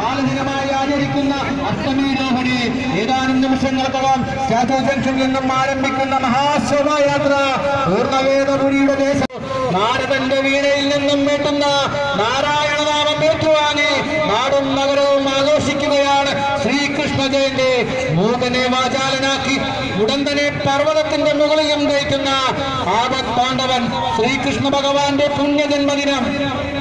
ബാലദിനമായി ആചരിക്കുന്ന അഷ്ടമി രോഹിണി ഏതാനും നിമിഷങ്ങൾക്കകം സ്റ്റാച്യു ജംഗ്ഷനിൽ നിന്നും ആരംഭിക്കുന്ന മഹാശോഭായാത്ര പൂർണ്ണവേദപുരിയുടെ ദേശം നാരദന്റെ വീണയിൽ നിന്നും മേട്ടുന്ന നാരായണനാമം ഏറ്റുവാങ്ങി നാടും നഗരവും ആഘോഷിക്കുകയാണ് ശ്രീകൃഷ്ണ ജയന്തി മൂകനെ വാചാലനാക്കി ഉടന്തനെ പർവ്വതത്തിന്റെ മുകളിലും നയിക്കുന്ന ആപത് പാണ്ഡവൻ ശ്രീകൃഷ്ണ ഭഗവാന്റെ പുണ്യജന്മദിനം